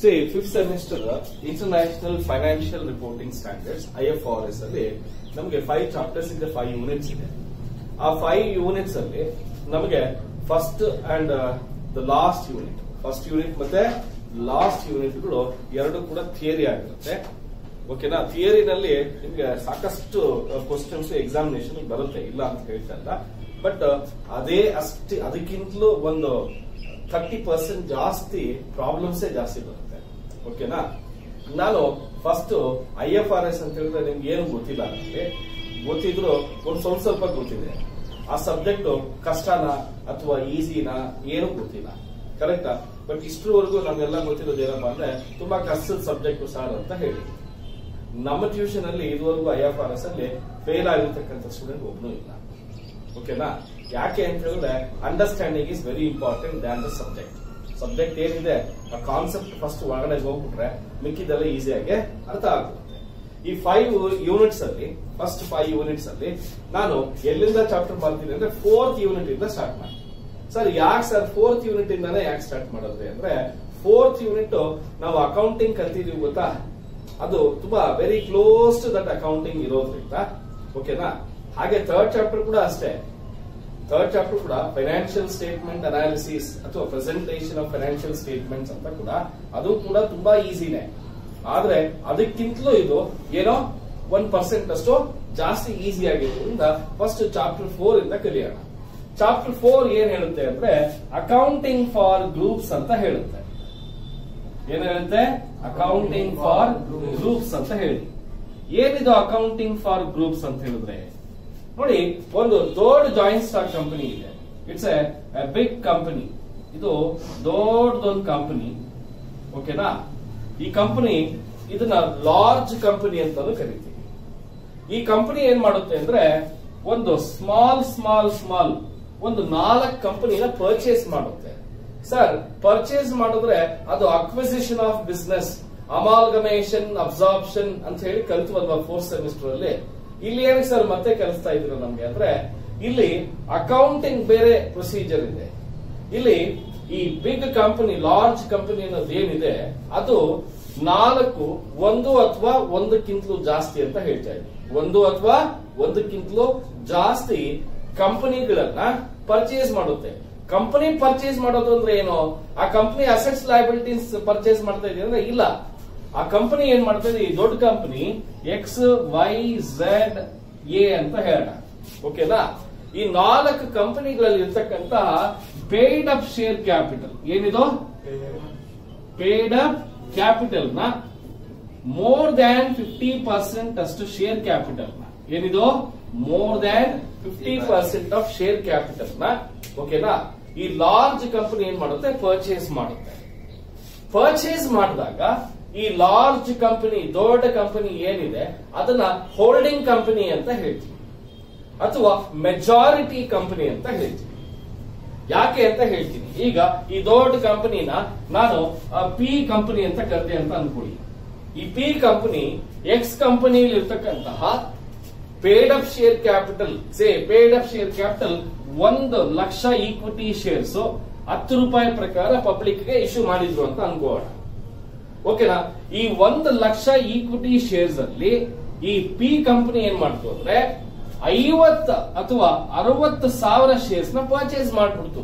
C fifth semester international financial reporting standards I F R S ಅಲ್ಲಿ ನಮಗೆ five chapters ಇದೆ five units ಇದೆ ಆ ಫೈವ್ ಯೂನಿಟ್ಸ್ ಅಲ್ಲಿ ನಮಗೆ first and the last unit first unit ಮತ್ತೆ ಲಾಸ್ಟ್ ಯೂನಿಟ್ಗಳು ಎರಡು ಕೂಡ ಥಿಯರಿ ಆಗಿರುತ್ತೆ ಓಕೆನಾ ಥಿಯರಿನಲ್ಲಿ ನಿಮ್ಗೆ ಸಾಕಷ್ಟು ಕ್ವಶನ್ಸ್ ಎಕ್ಸಾಮಿನೇಷನ್ ಬರುತ್ತೆ ಇಲ್ಲ ಅಂತ ಹೇಳ್ತಾ ಇಲ್ಲ ಬಟ್ ಅದೇ ಅಷ್ಟೇ ಅದಕ್ಕಿಂತಲೂ ಒಂದು ಥರ್ಟಿ ಪರ್ಸೆಂಟ್ ಜಾಸ್ತಿ ಪ್ರಾಬ್ಲಮ್ಸೇ ಜಾಸ್ತಿ ಬರುತ್ತೆ ಓಕೆನಾ ನಾನು first I F R S ಅಂತ ಹೇಳಿದ್ರೆ ನಿಮ್ಗೆ ಏನು ಗೊತ್ತಿಲ್ಲ ನನಗೆ ಗೊತ್ತಿದ್ರು ಒಂದು ಸ್ವಲ್ಪ ಸ್ವಲ್ಪ ಗೊತ್ತಿದೆ ಆ ಸಬ್ಜೆಕ್ಟ್ ಕಷ್ಟನಾ ಅಥವಾ ಈಸಿನಾ ಏನು ಗೊತ್ತಿಲ್ಲ ಕರೆಕ್ಟಾ ಬಟ್ ಇಷ್ಟರವರೆಗೂ ನಮ್ಗೆಲ್ಲ ಗೊತ್ತಿರೋದು ಏನಪ್ಪಾ ಅಂದ್ರೆ ತುಂಬಾ ಕಷ್ಟದ ಸಬ್ಜೆಕ್ಟ್ ಸಾರ್ ಅಂತ ಹೇಳಿ ನಮ್ಮ ಟ್ಯೂಷನ್ ಅಲ್ಲಿ ಇದುವರೆಗೂ ಐ ಎಫ್ ಆರ್ ಎಸ್ ಅಲ್ಲಿ ಫೇಲ್ ಆಗಿರ್ತಕ್ಕಂಥ ಸ್ಟೂಡೆಂಟ್ ಒಬ್ನು ಇಲ್ಲ ಓಕೆನಾ ಯಾಕೆ ಅಂತ ಹೇಳಿದ್ರೆ understanding is very important than the subject subject ಏನಿದೆ ಆ ಕಾನ್ಸೆಪ್ಟ್ ಫಸ್ಟ್ ಒಳಗಡೆ ಹೋಗ್ಬಿಟ್ರೆ ಮಿಕ್ಕಿದೆಲ್ಲ ಈಸಿಯಾಗಿ ಅರ್ಥ ಆಗುತ್ತೆ ಈ ಫೈವ್ ಯೂನಿಟ್ಸ್ ಅಲ್ಲಿ ಫಸ್ಟ್ ಫೈವ್ ಯೂನಿಟ್ಸ್ ಅಲ್ಲಿ ನಾನು ಎಲ್ಲಿಂದ ಚಾಪ್ಟರ್ ಮಾಡ್ತೀನಿ ಅಂದ್ರೆ ಫೋರ್ತ್ ಯೂನಿಟ್ ಇಂದ ಸ್ಟಾರ್ಟ್ ಮಾಡ್ತೀನಿ ಸರ್ ಯಾಕೆ ಸರ್ ಫೋರ್ತ್ ಯೂನಿಟ್ ಇಂದಾನೆ ಯಾಕೆ ಸ್ಟಾರ್ಟ್ ಮಾಡೋದು ಅಂದ್ರೆ ಫೋರ್ತ್ ಯೂನಿಟ್ ನಾವು ಅಕೌಂಟಿಂಗ್ ಕಲ್ತಿದೀವಿ ಗೊತ್ತಾ ಅದು ತುಂಬಾ very close to that accounting ಇರೋದ್ರಿಂದ ಓಕೆನಾ ಹಾಗೆ ಥರ್ಡ್ ಚಾಪ್ಟರ್ ಕೂಡ ಅಷ್ಟೇ ಥರ್ಡ್ ಚಾಪ್ಟರ್ ಕೂಡ ಫೈನಾನ್ಷಿಯಲ್ ಸ್ಟೇಟ್ಮೆಂಟ್ ಅನಾಲಿಸಿಸ್ ಅಥವಾ ಪ್ರೆಸೆಂಟೇಷನ್ ಆಫ್ ಫೈನಾನ್ಷಿಯಲ್ ಸ್ಟೇಟ್ಮೆಂಟ್ಸ್ ಅಂತ ಕೂಡ ಅದು ಕೂಡ ತುಂಬಾ ಈಸಿನೇ ಆದ್ರೆ ಅದಕ್ಕಿಂತಲೂ ಇದು ಏನೋ ಒನ್ ಪರ್ಸೆಂಟ್ ಅಷ್ಟು ಜಾಸ್ತಿ ಈಸಿ ಆಗಿರೋದ್ರಿಂದ ಫಸ್ಟ್ ಚಾಪ್ಟರ್ ಫೋರ್ ಇಂದ ಕಲಿಯೋಣ ಚಾಪ್ಟರ್ ಫೋರ್ ಏನ್ ಹೇಳುತ್ತೆ ಅಂದ್ರೆ ಅಕೌಂಟಿಂಗ್ ಫಾರ್ ಗ್ರೂಪ್ಸ್ ಅಂತ ಹೇಳುತ್ತೆ ಏನ್ ಹೇಳುತ್ತೆ ಅಕೌಂಟಿಂಗ್ ಫಾರ್ ಗ್ರೂಪ್ಸ್ ಅಂತ ಹೇಳಿ ಏನಿದು ಅಕೌಂಟಿಂಗ್ ಫಾರ್ ಗ್ರೂಪ್ಸ್ ಅಂತ ಹೇಳಿದ್ರೆ ನೋಡಿ ಒಂದು ದೊಡ್ಡ ಜಾಯಿಂಟ್ ಸ್ಟಾಕ್ ಕಂಪನಿ ಇದೆ ಇಟ್ಸ್ ಎ ಬಿಗ್ ಕಂಪನಿ ಇದು ದೊಡ್ಡದೊಂದು ಕಂಪನಿ ಓಕೆನಾ ಈ ಕಂಪನಿ ಇದನ್ನ ಲಾರ್ಜ್ ಕಂಪನಿ ಅಂತಾನು ಕರಿತೀವಿ ಈ ಕಂಪನಿ ಏನ್ ಮಾಡುತ್ತೆ ಅಂದ್ರೆ ಒಂದು ಸ್ಮಾಲ್ ಸ್ಮಾಲ್ ಸ್ಮಾಲ್ ಒಂದು ನಾಲ್ಕು ಕಂಪನಿನ ಪರ್ಚೇಸ್ ಮಾಡುತ್ತೆ ಸರ್ ಪರ್ಚೇಸ್ ಮಾಡಿದ್ರೆ ಅದು acquisition of business amalgamation absorption ಅಂತ ಹೇಳಿ ಕಲ್ತ್ವಲ್ವಾ ಫೋರ್ತ್ ಸೆಮಿಸ್ಟರ್ ಅಲ್ಲಿ ಇಲ್ಲಿ ಏನಕ್ಕೆ ಸರ್ ಮತ್ತೆ ಕಲಿಸ್ತಾ ಇದ್ರು ನಮ್ಗೆ ಅಂದ್ರೆ ಇಲ್ಲಿ ಅಕೌಂಟಿಂಗ್ ಬೇರೆ ಪ್ರೊಸೀಜರ್ ಇದೆ ಇಲ್ಲಿ ಈ ಬಿಗ್ ಕಂಪನಿ ಲಾರ್ಜ್ ಕಂಪನಿ ಅನ್ನೋದು ಏನಿದೆ ಅದು ನಾಲ್ಕು ಒಂದು ಅಥವಾ ಒಂದಕ್ಕಿಂತಲೂ ಜಾಸ್ತಿ ಅಂತ ಹೇಳ್ತಾ ಇದ್ವಿ ಒಂದು ಅಥವಾ ಒಂದಕ್ಕಿಂತಲೂ ಜಾಸ್ತಿ ಕಂಪನಿಗಳನ್ನ ಪರ್ಚೇಸ್ ಮಾಡುತ್ತೆ ಕಂಪನಿ ಪರ್ಚೇಸ್ ಮಾಡೋದು ಅಂದ್ರೆ ಏನು ಆ ಕಂಪನಿ ಅಸೆಟ್ಸ್ ಲಯಬಿಲಿಟೀಸ್ ಪರ್ಚೇಸ್ ಮಾಡ್ತಾ ಇದೆ ಅಂದ್ರೆ ಇಲ್ಲ ಆ ಕಂಪನಿ ಏನ್ ಮಾಡ್ತಾ ಇದೆ ಈ ದೊಡ್ಡ company X Y Z A ಅಂತ ಹೇಳೋಣ ಓಕೆನಾ ಈ ನಾಲ್ಕು ಕಂಪನಿಗಳಲ್ಲಿ ಇರ್ತಕ್ಕಂತಹ ಪೇಯ್ಡ್ ಅಪ್ ಶೇರ್ ಕ್ಯಾಪಿಟಲ್ ಏನಿದು ಪೇಯ್ಡ್ ಅಪ್ ಕ್ಯಾಪಿಟಲ್ ನ ಮೋರ್ ದ್ಯಾನ್ ಫಿಫ್ಟಿ ಪರ್ಸೆಂಟ್ ಅಷ್ಟು ಶೇರ್ ಕ್ಯಾಪಿಟಲ್ ನ ಏನಿದು more than fifty percent of share capital ನ ಓಕೆನಾ ಈ ಲಾರ್ಜ್ ಕಂಪನಿ ಏನ್ ಮಾಡುತ್ತೆ ಪರ್ಚೇಸ್ ಮಾಡುತ್ತೆ ಪರ್ಚೇಸ್ ಮಾಡಿದಾಗ ಈ ಲಾರ್ಜ್ ಕಂಪನಿ ದೊಡ್ಡ ಕಂಪನಿ ಏನಿದೆ ಅದನ್ನ ಹೋಲ್ಡಿಂಗ್ ಕಂಪನಿ ಅಂತ ಹೇಳ್ತೀವಿ ಅಥವಾ ಮೆಜಾರಿಟಿ ಕಂಪನಿ ಅಂತ ಹೇಳ್ತೀವಿ ಯಾಕೆ ಅಂತ ಹೇಳ್ತೀನಿ ಈಗ ಈ ದೊಡ್ಡ ಕಂಪನಿನ ನಾನು ಪಿ ಕಂಪನಿ ಅಂತ ಕರೆದೆ ಅಂತ ಅನ್ಕೊಳ್ಳಿ ಈ ಪಿ ಕಂಪನಿ ಎಕ್ಸ್ ಕಂಪನಿಯಲ್ಲಿ ಇರ್ತಕ್ಕಂತಹ paid up share capital say paid up share capital ಒಂದು ಲಕ್ಷ ಈಕ್ವಿಟಿ ಶೇರ್ಸ್ ಹತ್ತು ರೂಪಾಯಿ ಪ್ರಕಾರ ಪಬ್ಲಿಕ್ ಗೆ ಇಶ್ಯೂ ಮಾಡಿದ್ರು ಅಂತ ಅನ್ಕೋಣ ಓಕೆನಾ ಈ ಒಂದು ಲಕ್ಷ ಈಕ್ವಿಟಿ ಶೇರ್ಸ್ ಅಲ್ಲಿ ಈ ಪಿ ಕಂಪನಿ ಏನ್ ಮಾಡ್ತು ಅಂದ್ರೆ ಐವತ್ತು ಅಥವಾ ಅರವತ್ತು ಸಾವಿರ ಶೇರ್ಸ್ ನ ಪರ್ಚೇಸ್ ಮಾಡ್ಬಿಡ್ತು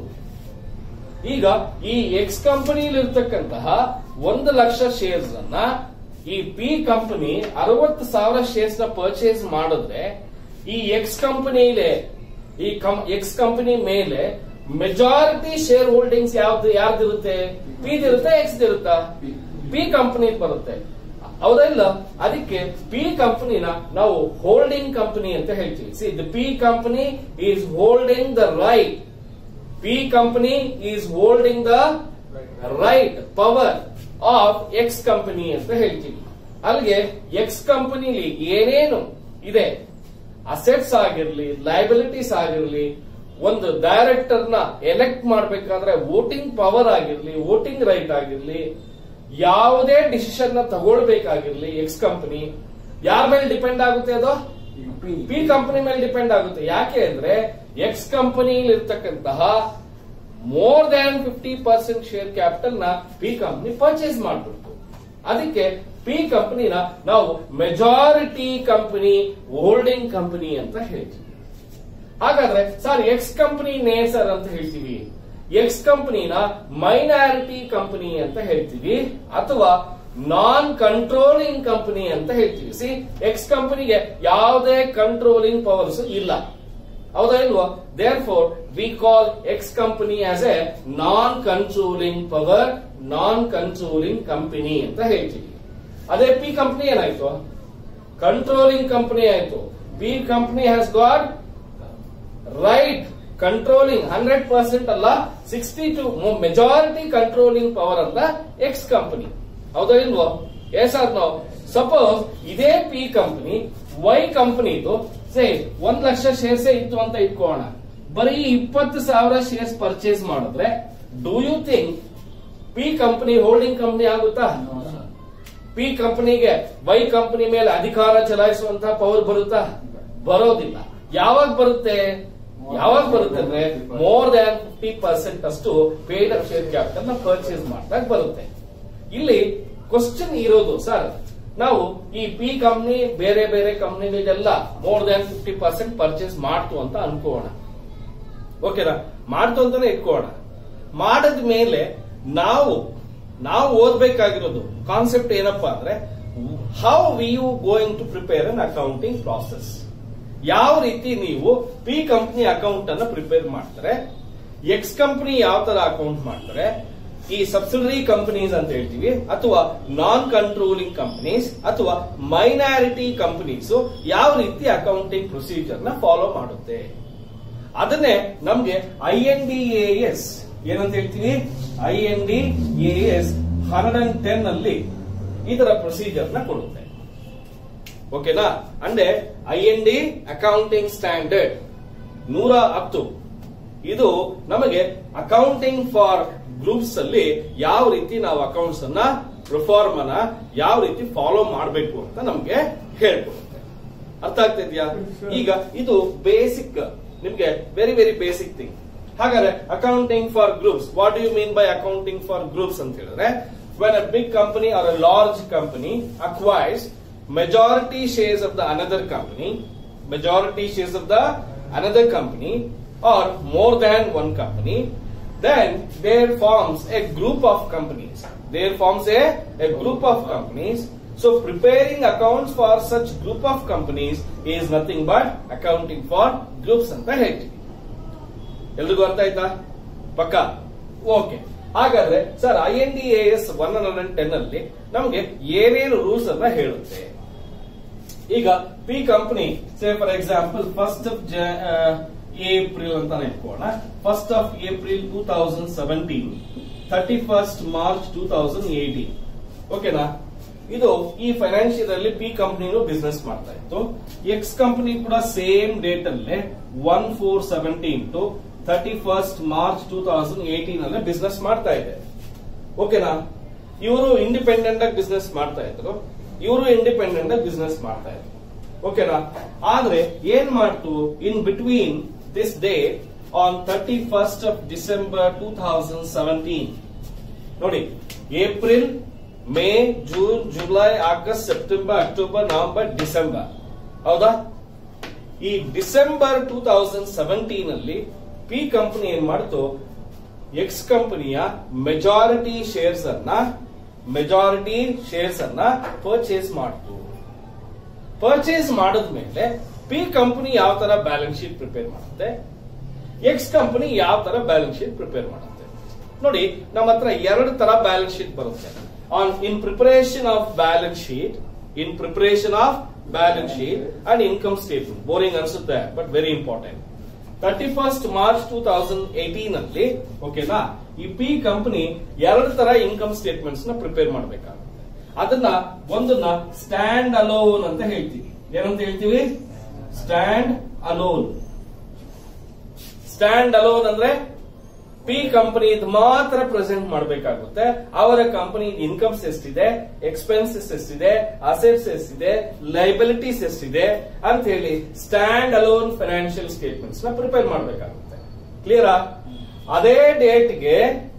ಈಗ ಈ ಎಕ್ಸ್ ಕಂಪನಿಯಲ್ಲಿ ಇರ್ತಕ್ಕಂತಹ ಒಂದು ಲಕ್ಷ ಶೇರ್ಸ್ ಅನ್ನ ಈ ಪಿ ಕಂಪನಿ ಅರವತ್ತು ಸಾವಿರ ಶೇರ್ಸ್ ನ ಪರ್ಚೇಸ್ ಮಾಡಿದ್ರೆ ಈ ಎಕ್ಸ್ ಕಂಪನಿಲೆ ಈ ಎಕ್ಸ್ ಕಂಪನಿ ಮೇಲೆ ಮೆಜಾರಿಟಿ ಶೇರ್ ಹೋಲ್ಡಿಂಗ್ಸ್ ಯಾವ್ದು ಯಾರ್ದಿರುತ್ತೆ ಪಿದಿರುತ್ತೆ ಎಕ್ಸ್ ಇರುತ್ತಾ ಪಿ ಕಂಪನಿ ಬರುತ್ತೆ ಹೌದಲ್ಲ ಅದಕ್ಕೆ ಪಿ ಕಂಪನಿನ ನಾವು ಹೋಲ್ಡಿಂಗ್ ಕಂಪನಿ ಅಂತ ಹೇಳ್ತೀವಿ see the P company is holding the right P company is holding the right power of X company ಅಂತ ಹೇಳ್ತೀವಿ ಅಲ್ಲಿಗೆ ಎಕ್ಸ್ ಕಂಪನಿಲಿ ಏನೇನು ಇದೆ ಅಸೆಟ್ಸ್ ಆಗಿರ್ಲಿ ಲಯಬಿಲಿಟೀಸ್ ಆಗಿರ್ಲಿ ಒಂದು ಡೈರೆಕ್ಟರ್ ನ ಎಲೆಕ್ಟ್ ಮಾಡಬೇಕಾದ್ರೆ ವೋಟಿಂಗ್ ಪವರ್ ಆಗಿರ್ಲಿ ವೋಟಿಂಗ್ ರೈಟ್ ಆಗಿರ್ಲಿ ಯಾವುದೇ ಡಿಸಿಷನ್ ನ ತಗೊಳ್ಬೇಕಾಗಿರ್ಲಿ ಎಕ್ಸ್ ಕಂಪನಿ ಯಾರ ಮೇಲೆ ಡಿಪೆಂಡ್ ಆಗುತ್ತೆ ಅದು ಪಿ ಕಂಪನಿ ಮೇಲೆ ಡಿಪೆಂಡ್ ಆಗುತ್ತೆ ಯಾಕೆ ಅಂದ್ರೆ ಎಕ್ಸ್ ಕಂಪನಿಯಲ್ಲಿ ಇರ್ತಕ್ಕಂತಹ more than fifty percent share capital ನ ಪಿ ಕಂಪನಿ ಪರ್ಚೇಸ್ ಮಾಡ್ಬಿಡ್ತು ಅದಕ್ಕೆ ಪಿ ಕಂಪನಿನ ನಾವು ಮೆಜಾರಿಟಿ ಕಂಪನಿ ಹೋಲ್ಡಿಂಗ್ ಕಂಪನಿ ಅಂತ ಹೇಳ್ತೀವಿ ಹಾಗಾದ್ರೆ ಸರ್ ಎಕ್ಸ್ ಕಂಪನಿ ನೇ ಸರ್ ಅಂತ ಹೇಳ್ತೀವಿ ಎಕ್ಸ್ ಕಂಪನಿನ ಮೈನಾರಿಟಿ ಕಂಪನಿ ಅಂತ ಹೇಳ್ತೀವಿ ಅಥವಾ ನಾನ್ ಕಂಟ್ರೋಲಿಂಗ್ ಕಂಪನಿ ಅಂತ ಹೇಳ್ತೀವಿ ಸಿ ಎಕ್ಸ್ ಕಂಪನಿಗೆ ಯಾವುದೇ ಕಂಟ್ರೋಲಿಂಗ್ ಪವರ್ಸ್ ಇಲ್ಲ ಹೌದಾ ಇಲ್ವಾ therefore we call X company as a non controlling power non controlling company ಅಂತ ಹೇಳ್ತೀವಿ ಅದೇ ಪಿ ಕಂಪನಿ ಏನಾಯ್ತು ಕಂಟ್ರೋಲಿಂಗ್ ಕಂಪನಿ ಆಯ್ತು P company has got right controlling hundred percent ಅಲ್ಲ sixty to majority controlling power ಅಂತ X company ಹೌದಾ ಇಲ್ವೋ yes or no suppose ಇದೇ ಪಿ ಕಂಪನಿ ವೈ ಕಂಪನಿದು ಸೇ ಒಂದ್ ಲಕ್ಷ ಶೇರ್ಸೇ ಇತ್ತು ಅಂತ ಇಟ್ಕೋಣ ಬರೀ ಇಪ್ಪತ್ತು ಸಾವಿರ ಶೇರ್ಸ್ ಪರ್ಚೇಸ್ ಮಾಡಿದ್ರೆ do you think P company holding company ಆಗುತ್ತಾ ಪಿ ಕಂಪನಿಗೆ ವೈ ಕಂಪನಿ ಮೇಲೆ ಅಧಿಕಾರ ಚಲಾಯಿಸುವಂತಹ ಪವರ್ ಬರುತ್ತಾ ಬರೋದಿಲ್ಲ ಯಾವಾಗ ಬರುತ್ತೆ ಯಾವಾಗ ಬರುತ್ತೆ ಅಂದ್ರೆ ಮೋರ್ ದ್ಯಾನ್ ಫಿಫ್ಟಿ ಪರ್ಸೆಂಟ್ ಅಷ್ಟು ಪೇಡ್ ಅಪ್ ಶೇರ್ ಕ್ಯಾಪಿಟಲ್ ನ ಪರ್ಚೇಸ್ ಮಾಡಿದಾಗ ಬರುತ್ತೆ ಇಲ್ಲಿ ಕ್ವಶನ್ ಇರೋದು ಸರ್ ನಾವು ಈ ಪಿ ಕಂಪ್ನಿ ಬೇರೆ ಬೇರೆ ಕಂಪ್ನಿಗಳಿಗೆಲ್ಲ more than fifty percent purchase ಮಾಡ್ತು ಅಂತ ಅನ್ಕೋಣ ಓಕೆನಾ ಮಾಡ್ತು ಅಂತಾನೆ ಇಟ್ಕೋಣ ಮಾಡದ ಮೇಲೆ ನಾವು ನಾವು ಓದ್ಬೇಕಾಗಿರೋದು ಕಾನ್ಸೆಪ್ಟ್ ಏನಪ್ಪಾ ಅಂದ್ರೆ how we you going to prepare an accounting process ಯಾವ ರೀತಿ ನೀವು ಪಿ ಕಂಪನಿ ಅಕೌಂಟ್ ಅನ್ನ ಪ್ರಿಪೇರ್ ಮಾಡ್ತಾರೆ ಎಕ್ಸ್ ಕಂಪನಿ ಯಾವ ತರ ಅಕೌಂಟ್ ಮಾಡ್ತಾರೆ ಈ ಸಬ್ಸಿಡರಿ ಕಂಪನೀಸ್ ಅಂತ ಹೇಳ್ತೀವಿ ಅಥವಾ ನಾನ್ ಕಂಟ್ರೋಲಿಂಗ್ ಕಂಪನೀಸ್ ಅಥವಾ ಮೈನಾರಿಟಿ ಕಂಪನೀಸ್ ಯಾವ ರೀತಿ ಅಕೌಂಟಿಂಗ್ ಪ್ರೊಸೀಜರ್ ನ ಫಾಲೋ ಮಾಡುತ್ತೆ ಅದನ್ನೇ ನಮ್ಗೆ ಐ ಎನ್ ಡಿ ಎಸ್ ಏನಂತ ಹೇಳ್ತೀವಿ I N D S hundred and ten ಅಲ್ಲಿ ಇದರ ಪ್ರೊಸೀಜರ್ ನ ಕೊಡುತ್ತೆ ಓಕೆನಾ ಅಂದ್ರೆ I N D accounting standard ನೂರ ಹತ್ತು ಇದು ನಮಗೆ ಅಕೌಂಟಿಂಗ್ ಫಾರ್ ಗ್ರೂಪ್ಸ್ ಅಲ್ಲಿ ಯಾವ ರೀತಿ ನಾವು ಅಕೌಂಟ್ಸ್ ಅನ್ನ ಪ್ರೊಫಾರ್ಮ್ ಅನ್ನ ಯಾವ ರೀತಿ ಫಾಲೋ ಮಾಡಬೇಕು ಅಂತ ನಮ್ಗೆ ಹೇಳ್ಕೊಡುತ್ತೆ ಅರ್ಥ ಆಗ್ತಾ ಇದೆಯಾ ಈಗ ಇದು ಬೇಸಿಕ್ ನಿಮ್ಗೆ ವೆರಿ ವೆರಿ ಬೇಸಿಕ್ ಥಿಂಗ್ ಹಾಗಾದ್ರೆ accounting for groups what you mean by accounting for groups ಅಂತ ಹೇಳಿದ್ರೆ when a big company or a large company acquires majority shares of the another company, majority shares of the another company, or more than one company, then there forms a group of companies. There forms a, a group of companies. So preparing accounts for such group of companies is nothing but accounting for groups ಅಂತ ಹೇಳ್ತೀವಿ ಎಲ್ರಿಗೂ ಅರ್ಥ ಆಯ್ತಾ ಪಕ್ಕ okay ಹಾಗಾದ್ರೆ sir I N D S one hundred and ten ಅಲ್ಲಿ ನಮಗೆ ಏನೇನು ರೂಲ್ಸ್ ಅನ್ನ ಹೇಳುತ್ತೆ ಈಗ P company say for example first of April ಅಂತ ಇಟ್ಕೋಣ first of April two thousand seventeen thirty first March two thousand eighteen ಓಕೆನಾ ಇದು ಈ ಫೈನಾನ್ಷಿಯಲ್ ಅಲ್ಲಿ ಪಿ ಕಂಪನಿನೂ ಬಿಸ್ನೆಸ್ ಮಾಡ್ತಾ ಇತ್ತು ಎಕ್ಸ್ ಕಂಪನಿ ಕೂಡ ಸೇಮ್ ಡೇಟ್ ಅಲ್ಲೇ one four seventeen to thirty first March two thousand eighteen ಅಲ್ಲೇ ಬಿಸ್ನೆಸ್ ಮಾಡ್ತಾ ಇದೆ ಓಕೆನಾ ಇವರು ಇಂಡಿಪೆಂಡೆಂಟ್ ಆಗಿ ಬಿಸ್ನೆಸ್ ಮಾಡ್ತಾ ಇದ್ರು ಇವರು ಇಂಡಿಪೆಂಡೆಂಟ್ ಆಗಿ ಬಿಸ್ನೆಸ್ ಮಾಡ್ತಾ ಇದ್ರು ಓಕೆನಾ ಆದ್ರೆ ಏನ್ ಮಾಡ್ತು in between this day on thirty first of December two thousand seventeen ನೋಡಿ April May June July August September October November December ಹೌದಾ ಈ ಡಿಸೆಂಬರ್ ಟೂ ತೌಸಂಡ್ ಸೆವೆಂಟೀನ್ ಅಲ್ಲಿ ಪಿ ಕಂಪನಿ ಏನ್ ಮಾಡ್ತು ಎಕ್ಸ್ ಕಂಪನಿಯ ಮೆಜಾರಿಟಿ ಶೇರ್ಸ್ ಅನ್ನ ಮೆಜಾರಿಟಿ ಶೇರ್ಸ್ ಅನ್ನ purchase ಮಾಡ್ತು ಪರ್ಚೇಸ್ ಮಾಡಿದ್ಮೇಲೆ ಪಿ ಕಂಪನಿ ಯಾವ ತರ ಬ್ಯಾಲೆನ್ಸ್ ಶೀಟ್ ಪ್ರಿಪೇರ್ ಮಾಡುತ್ತೆ ಎಕ್ಸ್ ಕಂಪನಿ ಯಾವ ತರ ಬ್ಯಾಲೆನ್ಸ್ ಶೀಟ್ ಪ್ರಿಪೇರ್ ಮಾಡುತ್ತೆ ನೋಡಿ ನಮ್ಮ ಹತ್ರ ಎರಡು ತರ ಬ್ಯಾಲೆನ್ಸ್ ಶೀಟ್ ಬರುತ್ತೆ on in preparation of balance sheet in preparation of balance sheet and income statement boring ಅನ್ಸುತ್ತೆ but very important thirty first March two thousand eighteen ಅಲ್ಲಿ ಓಕೆನಾ ಈ ಪಿ ಕಂಪನಿ ಎರಡು ತರ ಇನ್ಕಮ್ ಸ್ಟೇಟ್ಮೆಂಟ್ಸ್ ನ ಪ್ರಿಪೇರ್ ಮಾಡಬೇಕಾಗುತ್ತೆ ಅದನ್ನ ಒಂದನ್ನ ಸ್ಟ್ಯಾಂಡ್ ಅಲೋನ್ ಅಂತ ಹೇಳ್ತೀವಿ ಏನಂತ ಹೇಳ್ತೀವಿ ಸ್ಟ್ಯಾಂಡ್ ಅಲೋನ್ ಸ್ಟ್ಯಾಂಡ್ ಅಲೋನ್ ಅಂದ್ರೆ ಪಿ ಕಂಪನಿ ಮಾತ್ರ ಪ್ರೆಸೆಂಟ್ ಮಾಡಬೇಕಾಗುತ್ತೆ ಅವರ ಕಂಪನಿ ಇನ್ಕಮ್ಸ್ ಎಷ್ಟಿದೆ ಎಕ್ಸ್ಪೆನ್ಸಸ್ ಎಷ್ಟಿದೆ ಅಸೆಟ್ಸ್ ಎಷ್ಟಿದೆ ಲೈಬಿಲಿಟೀಸ್ ಎಷ್ಟಿದೆ ಅಂತ ಹೇಳಿ ಸ್ಟ್ಯಾಂಡ್ ಅಲೋನ್ ಫೈನಾನ್ಷಿಯಲ್ ಸ್ಟೇಟ್ಮೆಂಟ್ಸ್ ನ ಪ್ರಿಪೇರ್ ಮಾಡಬೇಕಾಗುತ್ತೆ ಕ್ಲಿಯರಾ ಅದೇ ಡೇಟ್ಗೆ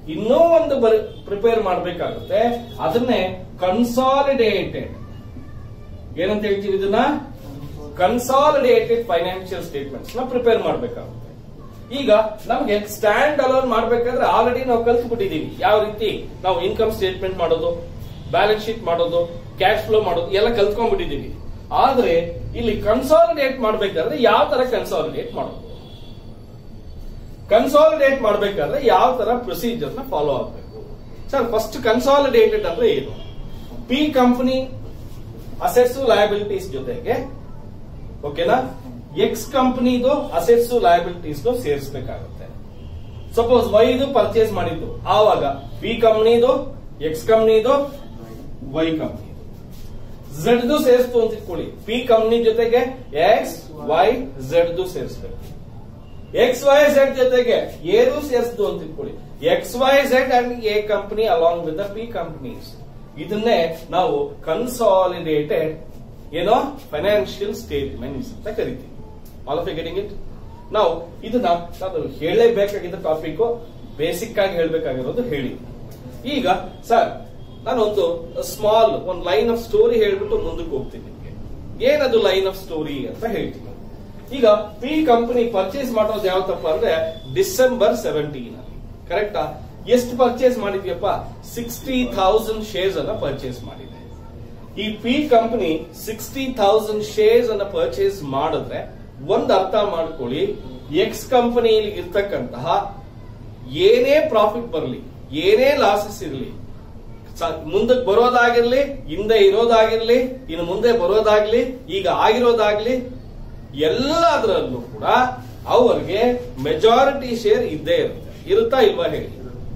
ಇನ್ನೂ ಒಂದು ಪ್ರಿಪೇರ್ ಮಾಡಬೇಕಾಗುತ್ತೆ ಅದನ್ನೇ ಕನ್ಸಾಲಿಡೇಟೆಡ್ ಏನಂತ ಹೇಳ್ತೀವಿ ಇದನ್ನ ಕನ್ಸಾಲಿಡೇಟೆಡ್ ಫೈನಾನ್ಷಿಯಲ್ ಸ್ಟೇಟ್ಮೆಂಟ್ಸ್ ನ ಪ್ರಿಪೇರ್ ಮಾಡಬೇಕಾಗುತ್ತೆ ಈಗ ನಮಗೆ ಸ್ಟ್ಯಾಂಡ್ ಅಲೋನ್ ಮಾಡ್ಬೇಕಾದ್ರೆ ಆಲ್ರೆಡಿ ನಾವು ಕಲ್ತ್ಬಿಟ್ಟಿದೀವಿ ಯಾವ ರೀತಿ ನಾವು ಇನ್ಕಮ್ ಸ್ಟೇಟ್ಮೆಂಟ್ ಮಾಡೋದು ಬ್ಯಾಲೆನ್ಸ್ ಶೀಟ್ ಮಾಡೋದು ಕ್ಯಾಶ್ ಫ್ಲೋ ಮಾಡೋದು ಎಲ್ಲ ಕಲ್ತ್ಕೊಂಡ್ಬಿಟ್ಟಿದೀವಿ ಆದ್ರೆ ಇಲ್ಲಿ ಕನ್ಸಾಲಿಡೇಟ್ ಮಾಡ್ಬೇಕಾದ್ರೆ ಯಾವ ತರ ಕನ್ಸಾಲಿಡೇಟ್ ಮಾಡೋದು ಕನ್ಸಾಲಿಡೇಟ್ ಮಾಡ್ಬೇಕಾದ್ರೆ ಯಾವ ತರ ಪ್ರೊಸೀಜರ್ ನ ಫಾಲೋ ಆಗಬೇಕು ಸರ್ ಫಸ್ಟ್ ಕನ್ಸಾಲಿಡೇಟೆಡ್ ಅಂದ್ರೆ ಏನು ಪಿ ಕಂಪನಿ ಅಸೆಟ್ಸ್ ಲಯಬಿಲಿಟೀಸ್ ಜೊತೆಗೆ ಓಕೆನಾ ಎಕ್ಸ್ ಕಂಪನಿದು ಅಸೆಟ್ಸ್ ಲಯಬಿಲಿಟೀಸ್ ಸೇರಿಸಬೇಕಾಗುತ್ತೆ ಸಪೋಸ್ ವೈದು ಪರ್ಚೇಸ್ ಮಾಡಿದ್ದು ಆವಾಗ ಪಿ ಕಂಪನಿದು ಎಕ್ಸ್ ಕಂಪನಿದು ವೈ ಕಂಪನಿ ಝೆಡ್ ದು ಸೇರಿಸ್ತು ಅಂತ ಇಟ್ಕೊಳ್ಳಿ ಪಿ ಕಂಪನಿ ಜೊತೆಗೆ ಎಕ್ಸ್ ವೈ ಝೆಡ್ ದು ಸೇರಿಸಬೇಕು ಎಕ್ಸ್ ವೈ ಝೆಡ್ ಜೊತೆಗೆ ಏನು ಸೇರಿಸ್ತು ಅಂತ ಇಟ್ಕೊಳ್ಳಿ X Y Z and A company along with the P companies ಇದನ್ನೇ ನಾವು ಕನ್ಸಾಲಿಡೇಟೆಡ್ ಏನೋ ಫೈನಾನ್ಷಿಯಲ್ ಸ್ಟೇಟ್ಮೆಂಟ್ಸ್ ಅಂತ ಕರಿತೀವಿ ಆಲ್ ಆಫ್ ಗೆಟಿಂಗ್ ಇಟ್ ನಾವು ಇದನ್ನ ನಾನು ಹೇಳಲೇಬೇಕಾಗಿದ್ದ ಟಾಪಿಕ್ ಬೇಸಿಕ್ ಆಗಿ ಹೇಳ್ಬೇಕಾಗಿರೋದು ಹೇಳಿ ಈಗ ಸರ್ ನಾನೊಂದು ಸ್ಮಾಲ್ ಒಂದು ಲೈನ್ ಆಫ್ ಸ್ಟೋರಿ ಹೇಳ್ಬಿಟ್ಟು ಮುಂದಕ್ಕೆ ಹೋಗ್ತೀನಿ ನಿಮ್ಗೆ ಏನದು ಲೈನ್ ಆಫ್ ಸ್ಟೋರಿ ಅಂತ ಹೇಳ್ತೀನಿ ಈಗ ಪಿ ಕಂಪನಿ ಪರ್ಚೇಸ್ ಮಾಡೋದು ಯಾವತ್ತಪ್ಪ ಅಂದ್ರೆ ಡಿಸೆಂಬರ್ ಸೆವೆಂಟೀನ್ ಅಲ್ಲಿ ಕರೆಕ್ಟಾ ಎಷ್ಟು ಪರ್ಚೇಸ್ ಮಾಡಿದ್ಯಪ್ಪ ಸಿಕ್ಸ್ಟಿ ಥೌಸಂಡ್ ಶೇರ್ಸ್ ಅನ್ನ ಪರ್ಚೇಸ್ ಮಾಡಿದೆ ಈ P company sixty thousand shares ಅನ್ನ ಪರ್ಚೇಸ್ ಮಾಡಿದ್ರೆ ಒಂದ್ ಅರ್ಥ ಮಾಡ್ಕೊಳ್ಳಿ ಎಕ್ಸ್ ಕಂಪನಿಯಲ್ಲಿ ಇರ್ತಕ್ಕಂತಹ ಏನೇ ಪ್ರಾಫಿಟ್ ಬರಲಿ ಏನೇ ಲಾಸಸ್ ಇರಲಿ ಮುಂದಕ್ಕೆ ಬರೋದಾಗಿರ್ಲಿ ಹಿಂದೆ ಇರೋದಾಗಿರ್ಲಿ ಇನ್ನು ಮುಂದೆ ಬರೋದಾಗ್ಲಿ ಈಗ ಆಗಿರೋದಾಗ್ಲಿ ಎಲ್ಲದರಲ್ಲೂ ಕೂಡ ಅವರಿಗೆ ಮೆಜಾರಿಟಿ ಶೇರ್ ಇದ್ದೇ ಇರುತ್ತೆ ಇರುತ್ತಾ ಇಲ್ವಾ ಹೇಳಿ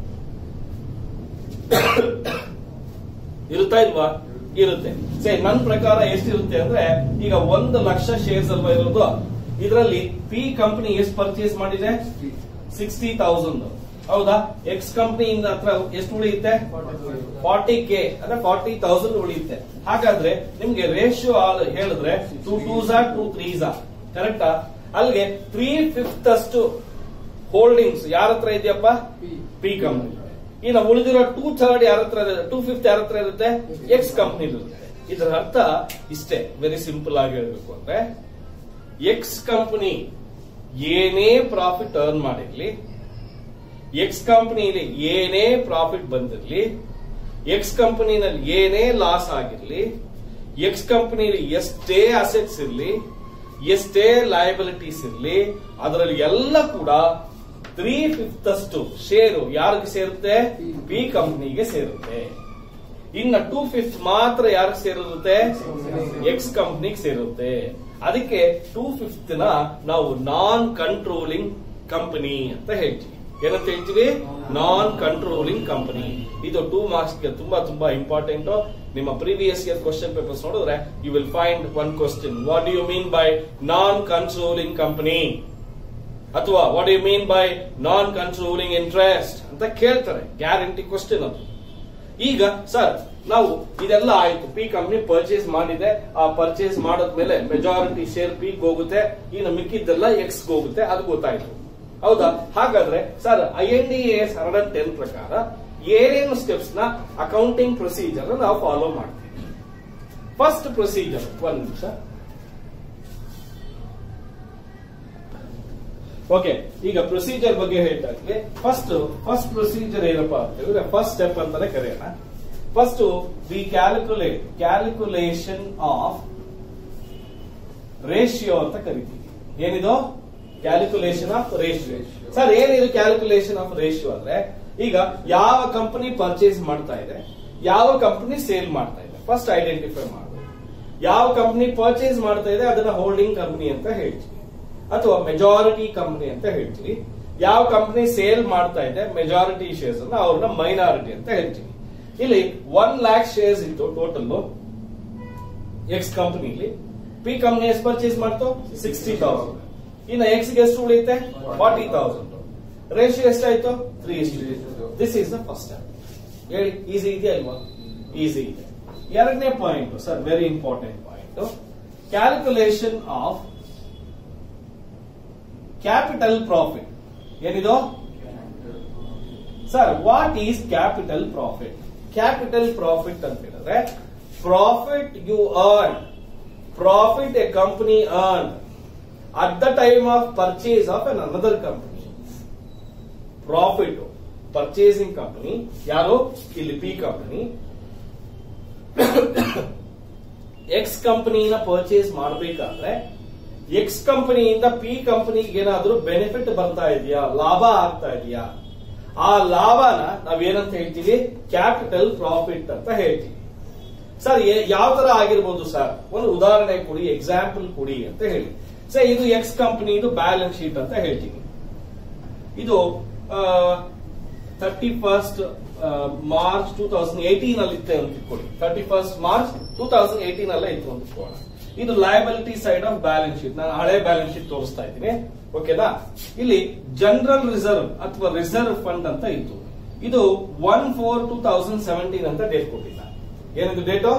ಇರುತ್ತಾ ಇಲ್ವಾ ಇರುತ್ತೆ ಸೇ ನನ್ನ ಪ್ರಕಾರ ಎಷ್ಟಿರುತ್ತೆ ಅಂದ್ರೆ ಈಗ ಒಂದು ಲಕ್ಷ ಶೇರ್ಸ್ ಅಲ್ವಾ ಇರೋದು ಇದರಲ್ಲಿ ಪಿ ಕಂಪನಿ ಎಷ್ಟು ಪರ್ಚೇಸ್ ಮಾಡಿದೆ ಸಿಕ್ಸ್ಟಿ ತೌಸಂಡ್ ಹೌದಾ ಎಕ್ಸ್ ಕಂಪನಿಯಿಂದ ಹತ್ರ ಎಷ್ಟು ಉಳಿಯುತ್ತೆ ಫಾರ್ಟಿ ಕೆ ಅಂದ್ರೆ ಫಾರ್ಟಿ ತೌಸಂಡ್ ಉಳಿಯುತ್ತೆ ಹಾಗಾದ್ರೆ ನಿಮ್ಗೆ ರೇಷಿಯೋ ಹೇಳಿದ್ರೆ ಟೂ ಟೂ ಝಾ ಟೂ ತ್ರೀ ಝಾ ಕರೆಕ್ಟಾ ಅಲ್ಲಿಗೆ ತ್ರೀ ಫಿಫ್ತ್ ಅಷ್ಟು ಹೋಲ್ಡಿಂಗ್ಸ್ ಯಾರ ಹತ್ರ ಇದೆಯಪ್ಪ ಪಿ ಕಂಪನಿ ಇನ್ನು ಉಳಿದಿರೋ ಟೂ ಥರ್ಡ್ ಯಾರ ಹತ್ರ ಟೂ ಫಿಫ್ತ್ ಯಾರ ಹತ್ರ ಇರುತ್ತೆ ಎಕ್ಸ್ ಕಂಪನಿ ಇರುತ್ತೆ ಇದರ ಅರ್ಥ ಇಷ್ಟೇ ವೆರಿ ಸಿಂಪಲ್ ಆಗಿ ಹೇಳ್ಬೇಕು ಅಂದ್ರೆ ಎಕ್ಸ್ ಕಂಪನಿ ಏನೇ ಪ್ರಾಫಿಟ್ ಅರ್ನ್ ಮಾಡಿರ್ಲಿ ಎಕ್ಸ್ ಕಂಪನಿಯಲ್ಲಿ ಏನೇ ಪ್ರಾಫಿಟ್ ಬಂದಿರಲಿ ಎಕ್ಸ್ ಕಂಪನಿನಲ್ಲಿ ಏನೇ ಲಾಸ್ ಆಗಿರ್ಲಿ ಎಕ್ಸ್ ಕಂಪನಿಯಲ್ಲಿ ಎಷ್ಟೇ ಅಸೆಟ್ಸ್ ಇರಲಿ ಎಷ್ಟೇ ಲಯಬಿಲಿಟೀಸ್ ಇರಲಿ ಅದರಲ್ಲಿ ಎಲ್ಲ ಕೂಡ ತ್ರೀ ಫಿಫ್ತ್ ಅಷ್ಟು ಶೇರು ಯಾರಿಗೆ ಸೇರುತ್ತೆ ಪಿ ಕಂಪನಿಗೆ ಸೇರುತ್ತೆ ಇನ್ನ ಟೂ ಫಿಫ್ತ್ ಮಾತ್ರ ಯಾರಿಗೆ ಸೇರಿರುತ್ತೆ ಎಕ್ಸ್ ಕಂಪನಿಗೆ ಸೇರುತ್ತೆ ಅದಕ್ಕೆ ಟೂ ಫಿಫ್ತ್ ನ ನಾವು ನಾನ್ ಕಂಟ್ರೋಲಿಂಗ್ ಕಂಪನಿ ಅಂತ ಹೇಳ್ತೀವಿ ಏನಂತ ಹೇಳ್ತೀವಿ ನಾನ್ ಕಂಟ್ರೋಲಿಂಗ್ ಕಂಪನಿ ಇದು ಟೂ ಮಾರ್ಕ್ಸ್ ಗೆ ತುಂಬಾ ತುಂಬಾ ಇಂಪಾರ್ಟೆಂಟ್ ನಿಮ್ಮ ಪ್ರೀವಿಯಸ್ ಇಯರ್ ಕ್ವಶನ್ ಪೇಪರ್ಸ್ ನೋಡಿದ್ರೆ you will find one question what you mean by non controlling company ಅಥವಾ what you mean by non controlling interest ಅಂತ ಕೇಳ್ತಾರೆ ಗ್ಯಾರಂಟಿ ಕ್ವಶನ್ ಅದು ಈಗ ಸರ್ ನಾವು ಇದೆಲ್ಲ ಆಯ್ತು ಪಿ ಕಂಪನಿ ಪರ್ಚೇಸ್ ಮಾಡಿದೆ ಆ ಪರ್ಚೇಸ್ ಮಾಡದ್ಮೇಲೆ ಮೆಜಾರಿಟಿ ಶೇರ್ ಪಿ ಹೋಗುತ್ತೆ ಇನ್ನು ಮಿಕ್ಕಿದ್ದೆಲ್ಲ ಎಕ್ಸ್ ಹೋಗುತ್ತೆ ಅದು ಗೊತ್ತಾಯ್ತು ಹೌದಾ ಹಾಗಾದ್ರೆ sir I N D S hundred ten ಪ್ರಕಾರ ಏನೇನು ಸ್ಟೆಪ್ಸ್ ನ ಅಕೌಂಟಿಂಗ್ ಪ್ರೊಸೀಜರ್ ನಾವು ಫಾಲೋ ಮಾಡ್ತೀವಿ ಫಸ್ಟ್ ಪ್ರೊಸೀಜರ್ ಒಂದ್ ನಿಮಿಷ ಓಕೆ ಈಗ ಪ್ರೊಸೀಜರ್ ಬಗ್ಗೆ ಹೇಳ್ತಾ ಇದ್ವಿ ಫಸ್ಟ್ ಫಸ್ಟ್ ಪ್ರೊಸೀಜರ್ ಏನಪ್ಪಾ ಅಂತ ಹೇಳಿದ್ರೆ ಫಸ್ಟ್ ಸ್ಟೆಪ್ ಅಂತಾನೆ ಕರೆಯೋಣ first we calculate calculation of ratio ಅಂತ ಕರಿತೀವಿ ಏನಿದು ಕ್ಯಾಲ್ಕುಲೇಷನ್ ಆಫ್ ರೇಷಿಯೋ ಸರ್ ಏನಿದು ಕ್ಯಾಲ್ಕುಲೇಷನ್ ಆಫ್ ರೇಷಿಯೋ ಅಂದ್ರೆ ಈಗ ಯಾವ ಕಂಪನಿ ಪರ್ಚೇಸ್ ಮಾಡ್ತಾ ಇದೆ ಯಾವ ಕಂಪನಿ ಸೇಲ್ ಮಾಡ್ತಾ ಇದೆ ಫಸ್ಟ್ ಐಡೆಂಟಿಫೈ ಮಾಡೋದು ಯಾವ ಕಂಪನಿ ಪರ್ಚೇಸ್ ಮಾಡ್ತಾ ಇದೆ ಅದನ್ನ ಹೋಲ್ಡಿಂಗ್ ಕಂಪನಿ ಅಂತ ಹೇಳ್ತೀವಿ ಅಥವಾ ಮೆಜಾರಿಟಿ ಕಂಪನಿ ಅಂತ ಹೇಳ್ತೀವಿ ಯಾವ ಕಂಪನಿ ಸೇಲ್ ಮಾಡ್ತಾ ಇದೆ ಮೆಜಾರಿಟಿ ಶೇರ್ಸ್ ಅನ್ನ ಅವ್ರನ್ನ ಮೈನಾರಿಟಿ ಅಂತ ಹೇಳ್ತೀವಿ ಇಲ್ಲಿ ಒನ್ ಲ್ಯಾಕ್ ಶೇರ್ಸ್ ಇತ್ತು ಟೋಟಲ್ ಎಕ್ಸ್ ಕಂಪನಿಲಿ ಪಿ ಕಂಪನಿ ಎಷ್ಟು ಪರ್ಚೇಸ್ ಮಾಡ್ತು ಸಿಕ್ಸ್ಟಿ ತೌಸಂಡ್ ಇನ್ನು ಎಕ್ಸ್ ಗೆ ಎಷ್ಟು ಉಳಿಯುತ್ತೆ ಫಾರ್ಟಿ ತೌಸಂಡ್ ರೇಷಿಯೋ ಎಷ್ಟಾಯ್ತು three this is the first step ಹೇಳಿ ಈಸಿ ಇದೆಯಾ ಅಲ್ವಾ ಈಸಿ ಇದೆ ಎರಡನೇ point sir very important point calculation of capital profit ಏನಿದು ಸರ್ what is capital profit capital profit ಅಂತ ಹೇಳಿದ್ರೆ profit you earn profit a company earn at the time of purchase of an another company profit purchasing company ಯಾರು ಇಲ್ಲಿ P company X ಕಂಪನಿನ purchase ಮಾಡಬೇಕಾದ್ರೆ X ಕಂಪನಿಯಿಂದ P ಕಂಪನಿಗೆ ಏನಾದ್ರೂ benefit ಬರ್ತಾ ಇದೆಯಾ ಲಾಭ ಆಗ್ತಾ ಇದೆಯಾ ಆ ಲಾಭನ ನಾವೇನಂತ ಹೇಳ್ತೀವಿ ಕ್ಯಾಪಿಟಲ್ ಪ್ರಾಫಿಟ್ ಅಂತ ಹೇಳ್ತೀವಿ ಸರ್ ಯಾವ ತರ ಆಗಿರ್ಬೋದು ಸರ್ ಒಂದು ಉದಾಹರಣೆ ಕೊಡಿ ಎಕ್ಸಾಂಪಲ್ ಕೊಡಿ ಅಂತ ಹೇಳಿ ಸರ್ ಇದು ಎಕ್ಸ್ ಕಂಪನಿ ಇದು ಬ್ಯಾಲೆನ್ಸ್ ಶೀಟ್ ಅಂತ ಹೇಳ್ತೀನಿ ಇದು thirty first March two thousand eighteen ಅಲ್ಲಿ ಇತ್ತೆ ಅಂತ ಇಟ್ಕೊಳ್ಳಿ thirty first March two thousand eighteen ಅಲ್ಲೇ ಇತ್ತು ಅಂತ ಇಟ್ಕೊಳ್ಳೋಣ ಇದು liability side of balance sheet ನಾನು ಹಳೆ ಬ್ಯಾಲೆನ್ಸ್ ಶೀಟ್ ತೋರಿಸ್ತಾ ಇದ್ದೀನಿ ಓಕೆನಾ ಇಲ್ಲಿ ಜನರಲ್ ರಿಸರ್ವ್ ಅಥವಾ ರಿಸರ್ವ್ ಫಂಡ್ ಅಂತ ಇತ್ತು ಇದು one four two thousand seventeen ಅಂತ ಡೇಟ್ ಕೊಟ್ಟಿಲ್ಲ ಏನಿದು date